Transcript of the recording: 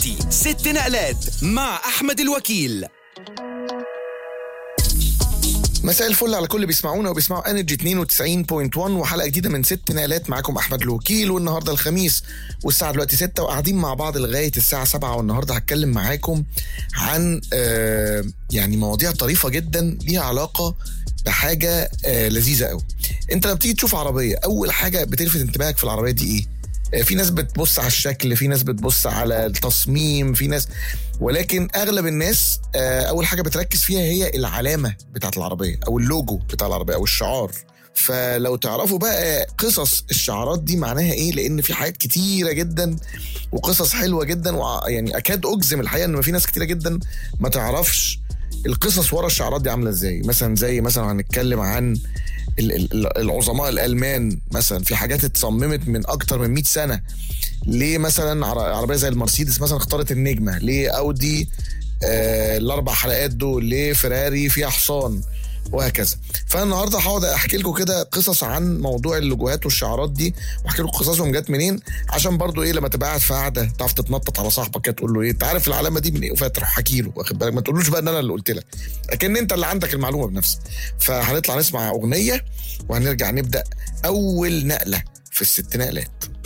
دلوقتي ست نقلات مع أحمد الوكيل مساء الفل على كل اللي بيسمعونا وبيسمعوا انرجي 92.1 وحلقه جديده من ست نقلات معاكم احمد الوكيل والنهارده الخميس والساعه دلوقتي 6 وقاعدين مع بعض لغايه الساعه 7 والنهارده هتكلم معاكم عن آه يعني مواضيع طريفه جدا ليها علاقه بحاجه آه لذيذه قوي انت لما بتيجي تشوف عربيه اول حاجه بتلفت انتباهك في العربيه دي ايه آه، في ناس بتبص على الشكل في ناس بتبص على التصميم في ناس ولكن اغلب الناس آه، اول حاجه بتركز فيها هي العلامه بتاعت العربيه او اللوجو بتاع العربيه او الشعار فلو تعرفوا بقى قصص الشعارات دي معناها ايه لان في حاجات كتيره جدا وقصص حلوه جدا ويعني اكاد اجزم الحقيقه ان في ناس كتيره جدا ما تعرفش القصص ورا الشعارات دي عامله ازاي مثلا زي مثلا هنتكلم عن ال- ال- العظماء الالمان مثلا في حاجات اتصممت من اكتر من 100 سنه ليه مثلا عر- عربيه زي المرسيدس مثلا اختارت النجمه ليه اودي آه الاربع حلقات دول ليه فيراري فيها حصان وهكذا فانا النهارده هقعد احكي لكم كده قصص عن موضوع اللوجوهات والشعارات دي واحكي لكم قصصهم جت منين عشان برضو ايه لما تبقى قاعد في قعده تعرف تتنطط على صاحبك كده تقول له ايه انت عارف العلامه دي من ايه وفتروح حكي له واخد بالك ما تقولوش بقى ان انا اللي قلت لك لكن انت اللي عندك المعلومه بنفسك فهنطلع نسمع اغنيه وهنرجع نبدا اول نقله في الست نقلات